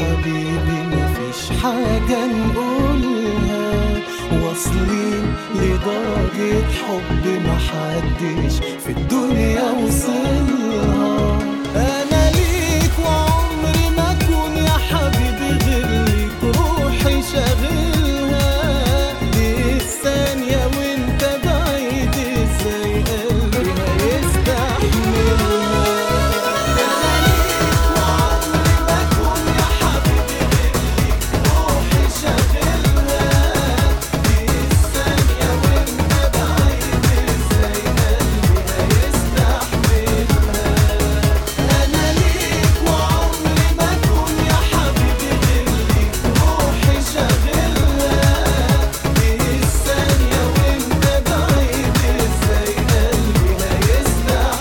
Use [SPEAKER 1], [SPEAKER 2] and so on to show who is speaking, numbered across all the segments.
[SPEAKER 1] حبيبي مفيش حاجة نقولها واصلين لدرجة حب محدش في الدنيا وصلها أنا ليك وعمري ما أكون يا حبيبي غير ليك روحي شاغلها دي الثانية وأنت بعيد إزاي قلبي هيستحملها أنا ليك وعمري ما أكون يا حبيبي غير ليك روحي شاغلها دي الثانية وأنت بعيد إزاي قلبي هيستحملها أنا ليك وعمري ما أكون يا حبيبي غير ليك روحي شاغلها دي الثانية وأنت بعيد إزاي قلبي هيستحملها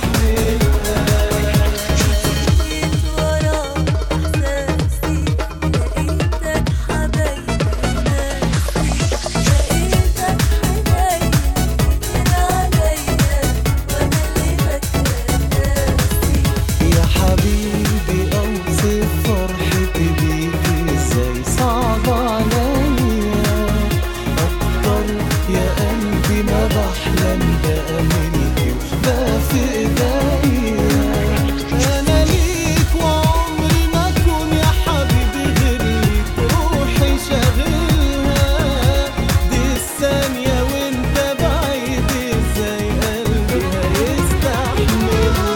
[SPEAKER 2] جيت ورا إحساسي لقيتك حبايبي ناسي لقيتك حنين كتير عليا وأنا اللي بكاسي
[SPEAKER 1] يا حبيبي أوصف فرحتي بيك ازاي صعب عليا أكتر يا قلبي ما بحلم بقى ملكي وبقى في ايديا أنا ليك وعمري ما أكون يا حبيبي غير ليك روحي شاغلها دي الثانية وأنت بعيد ازاي قلبي هيستحملها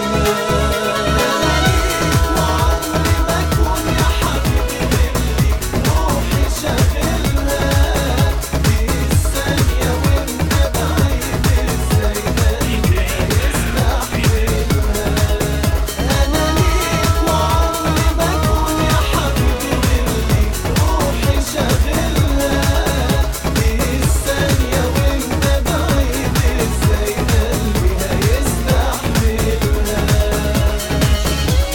[SPEAKER 1] وعمري ما أكون يا حبيبي غير ليك روحي شاغلها دي الثانية وأنت بعيد إزاي قلبي هيستحملها أنا ليك وعمري ما أكون يا حبيبي غير ليك روحي شاغلها دي الثانية وأنت بعيد إزاي قلبي هيستحملها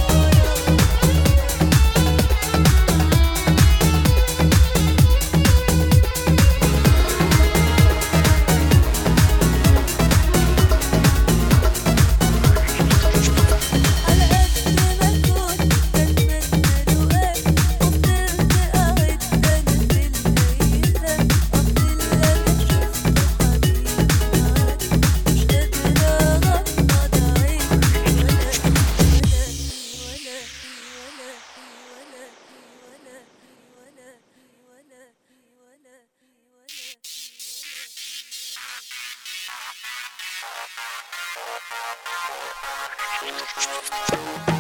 [SPEAKER 2] على قد ما كنت بتمنى لقاك وفضلت قاعد أنا في الليلة أفضل لما شفت حبيبي معاك مش قادرة أغمض عيني ولا ولا ولا ولا ولا ولا ولا ولا